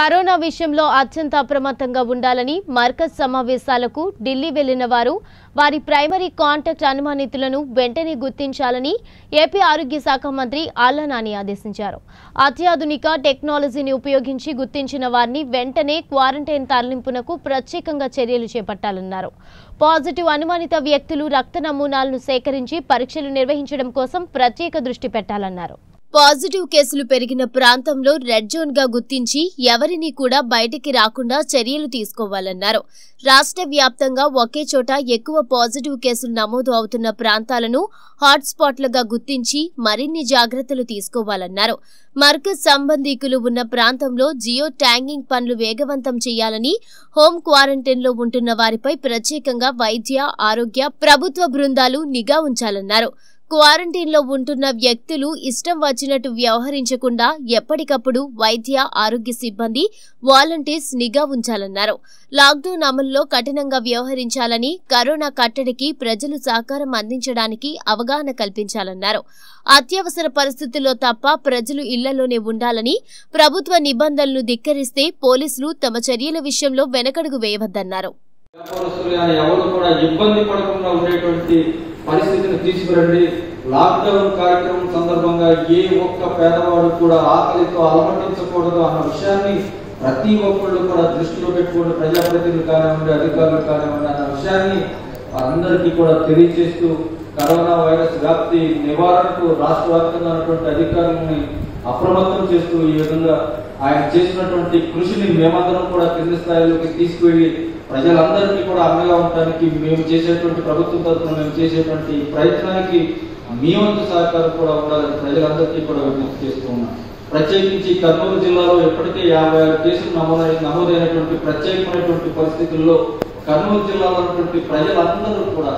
corona విషయంలో అత్యంత అప్రమత్తంగా ఉండాలని మర్కజ్ సమావేశాలకు ఢిల్లీ వెళ్లిన వారు వారి ప్రైమరీ కాంటాక్ట్ అనుమానితులను వెంటనే గుర్తించాలని ఏపీ ఆరోగ్య శాఖ మంత్రి ఆళ్ల నాని ఆదేశించారు అత్యాధునిక టెక్నాలజీని ఉపయోగించి గుర్తించిన వారిని వెంటనే క్వారంటైన్ తరలింపునకు ప్రత్యేకంగా చర్యలు చేపట్టాలన్నారు పాజిటివ్ అనుమానిత వ్యక్తులు రక్త నమూనాలను సేకరించి పరీక్షలు నిర్వహించడం కోసం ప్రత్యేక దృష్టి పెట్టాలన్నారు పాజిటివ్ కేసులు పెరిగిన ప్రాంతంలో రెడ్ జోన్ గా గుర్తించి ఎవరిని కూడా బయటికి రాకుండా చర్యలు తీసుకోవాలన్నారు రాష్ట్ర వ్యాప్తంగా ఒకే చోట ఎక్కువ పాజిటివ్ కేసులు నమోదు అవుతున్న ప్రాంతాలను హాట్స్పాట్లుగా గుర్తించి మరిన్ని జాగ్రత్తలు తీసుకోవాలన్నారు మర్కజ్ సంబంధీకులు ఉన్న ప్రాంతంలో జియో ట్యాంగింగ్ పనులు వేగవంతం చేయాలని హోం క్వారంటైన్లో ఉంటున్న వారిపై ప్రత్యేకంగా వైద్య ఆరోగ్య ప్రభుత్వ బృందాలు నిఘా ఉంచాలన్నారు క్వారంటైన్లో ఉంటున్న వ్యక్తులు ఇష్టం వచ్చినట్టు వ్యవహరించకుండా ఎప్పటికప్పుడు వైద్య ఆరోగ్య సిబ్బంది వాలంటీర్స్ నిఘా ఉంచాలన్నారు లాక్డౌన్ అమలులో కఠినంగా వ్యవహరించాలని కరోనా కట్టడికి ప్రజలు సహకారం అందించడానికి అవగాహన కల్పించాలన్నారు అత్యవసర పరిస్థితుల్లో తప్ప ప్రజలు ఇళ్లలోనే ఉండాలని ప్రభుత్వ నిబంధనలు ధిక్కరిస్తే పోలీసులు తమ చర్యల విషయంలో వెనకడుగు వేయవద్దన్నారు వ్యాపారస్తులు కానీ ఎవరు కూడా ఇబ్బంది పడకుండా ఉండేటువంటి పరిస్థితిని తీసుకురండి లాక్డౌన్ కార్యక్రమం సందర్భంగా ఏ ఒక్క పేదవాడు కూడా ఆకలితో అలమటించకూడదు అన్న విషయాన్ని ప్రతి ఒక్కళ్ళు కూడా దృష్టిలో పెట్టుకుని ప్రజాప్రతినిధులు కానివ్వండి అధికారులు కానివ్వండి అన్న విషయాన్ని అందరికీ కూడా తెలియజేస్తూ కరోనా వైరస్ వ్యాప్తి నివారణకు రాష్ట్ర వ్యాప్తంగా ఉన్నటువంటి అధికారులని అప్రమత్తం చేస్తూ ఈ విధంగా ఆయన చేసినటువంటి కృషిని మేమందరం కూడా కింది స్థాయిలోకి తీసుకువెళ్ళి ప్రజలందరికీ కూడా అండగా ఉండడానికి మేము చేసేటువంటి ప్రభుత్వం తరఫున మేము చేసేటువంటి ప్రయత్నానికి మీ వంతు సహకారం కూడా ఉండాలని ప్రజలందరికీ కూడా విజ్ఞప్తి చేస్తూ ఉన్నాం ప్రత్యేకించి కర్నూలు జిల్లాలో ఇప్పటికే యాభై ఆరు కేసులు నమోదై నమోదైనటువంటి ప్రత్యేకమైనటువంటి పరిస్థితుల్లో కర్నూలు జిల్లాలో ఉన్నటువంటి ప్రజలందరూ కూడా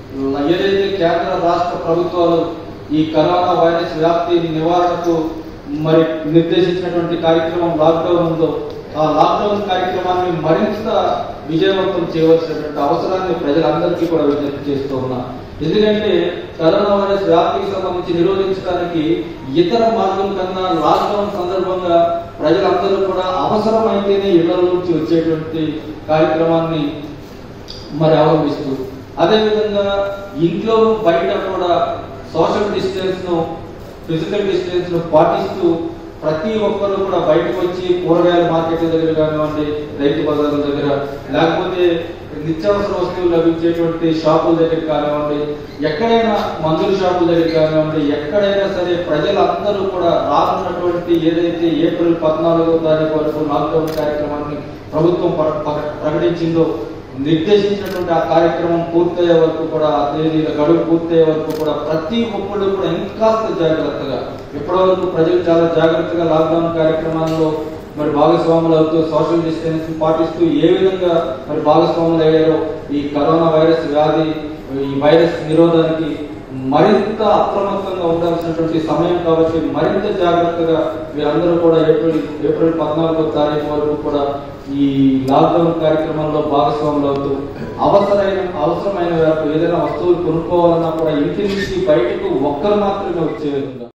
ఏదైతే కేంద్ర రాష్ట్ర ప్రభుత్వాలు ఈ కరోనా వైరస్ వ్యాప్తి నివారణకు మరి నిర్దేశించినటువంటి కార్యక్రమం లాక్డౌన్ ఉందో ఆ లాక్డౌన్ కార్యక్రమాన్ని మరింత విజయవంతం చేయవలసినటువంటి అవసరాన్ని ప్రజలందరికీ కూడా విజ్ఞప్తి చేస్తూ ఉన్నా ఎందుకంటే కరోనా వైరస్ వ్యాప్తికి సంబంధించి నిరోధించడానికి ఇతర మార్గం కన్నా లాక్డౌన్ సందర్భంగా ప్రజలందరూ కూడా అవసరమైతేనే ఇళ్ల నుంచి వచ్చేటువంటి కార్యక్రమాన్ని మరి అవలంబిస్తూ అదేవిధంగా ఇంట్లో బయట కూడా సోషల్ డిస్టెన్స్ ను ఫిజికల్ డిస్టెన్స్ ను పాటిస్తూ ప్రతి ఒక్కరు కూడా బయటకు వచ్చి కూరగాయల మార్కెట్ల దగ్గర కానివ్వండి రైతు బజార్ల దగ్గర లేకపోతే నిత్యావసర వస్తువులు లభించేటువంటి షాపుల దగ్గర కానివ్వండి ఎక్కడైనా మందుల షాపుల దగ్గర కానివ్వండి ఎక్కడైనా సరే ప్రజలందరూ కూడా రానున్నటువంటి ఏదైతే ఏప్రిల్ పద్నాలుగో తారీఖు వరకు లాక్డౌన్ కార్యక్రమాన్ని ప్రభుత్వం ప్ర- ప్ర- ప్రకటించిందో నిర్దేశించినటువంటి ఆ కార్యక్రమం పూర్తయ్యే వరకు కూడా ఆ తేదీల గడువు పూర్తయ్యే వరకు కూడా ప్రతి ఒక్కళ్ళు కూడా ఇంకాస్త జాగ్రత్తగా ఇప్పటివరకు ప్రజలు చాలా జాగ్రత్తగా లాక్డౌన్ కార్యక్రమాల్లో మరి భాగస్వాములు అవుతూ సోషల్ డిస్టెన్స్ పాటిస్తూ ఏ విధంగా మరి భాగస్వాములు అయ్యారో ఈ కరోనా వైరస్ వ్యాధి ఈ వైరస్ నిరోధానికి మరింత అప్రమత్తంగా ఉండాల్సినటువంటి సమయం కాబట్టి మరింత జాగ్రత్తగా మీరందరూ కూడా ఏప్రిల్ ఏప్రిల్ పద్నాలుగో తారీఖు వరకు కూడా ఈ లాక్డౌన్ కార్యక్రమంలో భాగస్వాములు అవుతూ అవసరమైన అవసరమైన మేరకు ఏదైనా వస్తువులు కొనుక్కోవాలన్నా కూడా ఇంటి నుంచి బయటకు ఒక్కరు మాత్రమే వచ్చే విధంగా